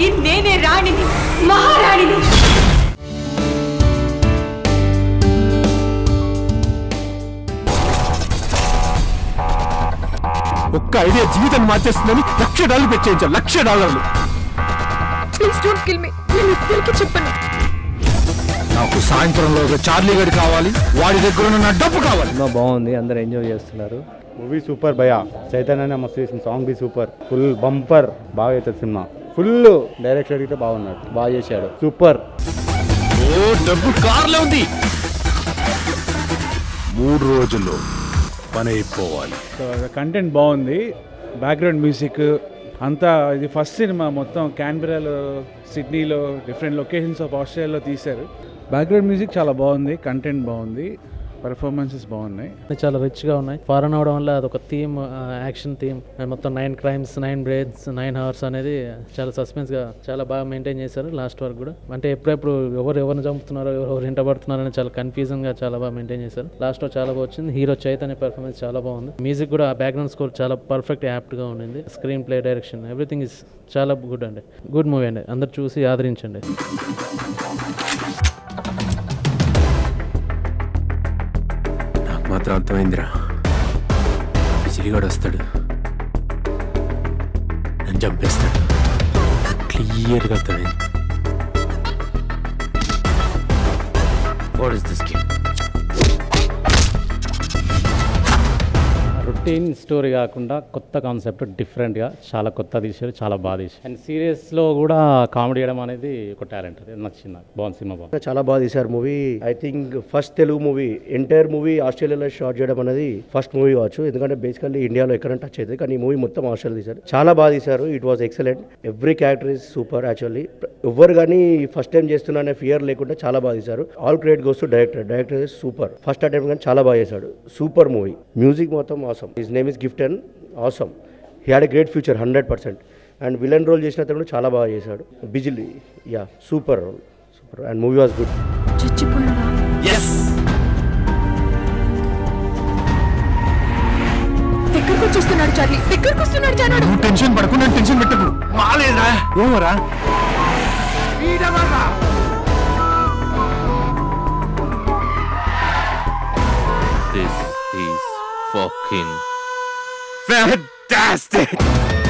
నేనే రాణిని మహారాణిని ఒక్క ఐడియా జీవితం మార్చేస్తుందని లక్ష డాలర్లు పెట్టేయించాలి లక్ష డాలర్లు ప్లీజ్ డోంట్ కిల్ మీ నేను ఇద్దరికి చెప్పను నాకు సాయంత్రంలో ఒక చార్లీ గడి కావాలి వాడి దగ్గర ఉన్న నా డబ్బు కావాలి సినిమా బాగుంది అందరు ఎంజాయ్ చేస్తున్నారు మూవీ సూపర్ భయ చైతన్య మస్తు చేసిన సాంగ్ బి సూపర్ ఫుల్ బంపర్ బాగా అవుతుంది సినిమా ఫుల్ డైరెక్టర్ అడిగితే బాగున్నాడు బాగా చేశాడు సూపర్ ఓ డబ్బు కార్లో ఉంది మూడు రోజుల్లో పని అయిపోవాలి కంటెంట్ బాగుంది బ్యాక్గ్రౌండ్ మ్యూజిక్ అంతా ఇది ఫస్ట్ సినిమా మొత్తం క్యాన్బెరాలో సిడ్నీలో డిఫరెంట్ లొకేషన్స్ ఆఫ్ ఆస్ట్రేలియాలో తీశారు బ్యాక్గ్రౌండ్ మ్యూజిక్ చాలా బాగుంది కంటెంట్ బాగుంది పర్ఫార్మెన్సెస్ బాగున్నాయి చాలా రిచ్గా ఉన్నాయి ఫారెన్ అవడం వల్ల అదొక థీమ్ యాక్షన్ థీమ్ మొత్తం nine crimes nine braids nine hours అనేది చాలా సస్పెన్స్గా చాలా బాగా మెయింటైన్ చేశారు లాస్ట్ వరకు కూడా అంటే ఎప్పుడెప్పుడు ఎవరు ఎవరిని చంపుతున్నారో ఎవరు ఎవరు ఇంటబడుతున్నారో అని చాలా కన్ఫ్యూజన్గా చాలా బాగా మెయింటైన్ చేశారు లాస్ట్లో చాలా బాగా వచ్చింది హీరో చైతన్య పర్ఫార్మెన్స్ చాలా బాగుంది మ్యూజిక్ కూడా బ్యాక్గ్రౌండ్ స్కోర్ చాలా పర్ఫెక్ట్ యాప్ట్గా ఉండింది screen play direction everything is చాలా గుడ్ అండి గుడ్ మూవీ అండి అందరు చూసి ఆదరించండి నాకు మాత్రం అర్థమైందిరా బిజిలిగాడు వస్తాడు నన్ను చంపేస్తాడు క్లియర్గా అర్థమైంది what is this game routine story కాకుండా కొత్త కాన్సెప్ట్ డిఫరెంట్గా చాలా కొత్త తీశారు చాలా బాగా తీశారు అండ్ సీరియస్లో కూడా కామెడీ చేయడం అనేది ఒక టాలెంట్ అది నచ్చింది నాకు బాగుంది సినిమా బాగుంది చాలా బాగా తీశారు movie I think first Telugu movie entire movie ఆస్ట్రేలియాలో షాట్ చేయడం అనేది ఫస్ట్ మూవీ కావచ్చు ఎందుకంటే బేసికల్లీ ఇండియాలో ఎక్కడ టచ్ అవుతుంది కానీ ఈ మూవీ మొత్తం ఆస్ట్రేలియా తీశారు చాలా బాగా తీశారు it was excellent every character is super actually ఎవరు కానీ ఫస్ట్ టైం చేస్తున్నా అనే ఫియర్ లేకుండా చాలా బాగా తీశారు all credit goes to director director is super first attempt కానీ చాలా బాగా చేశాడు సూపర్ మూవీ మ్యూజిక్ మొత్తం awesome his name is Gift and awesome he had a great future hundred percent and villain role చేసిన అతను కూడా చాలా బాగా చేశాడు Bijili yeah super role super and movie was good చచ్చిపోయాడా దగ్గరకు వచ్చేస్తున్నాడు చార్లీ దగ్గరకు వస్తున్నాడు చానాడు నువ్వు టెన్షన్ పడకు నన్ను టెన్షన్ పెట్టకు మాలేదురా ఏమరా This is fucking Fantastic!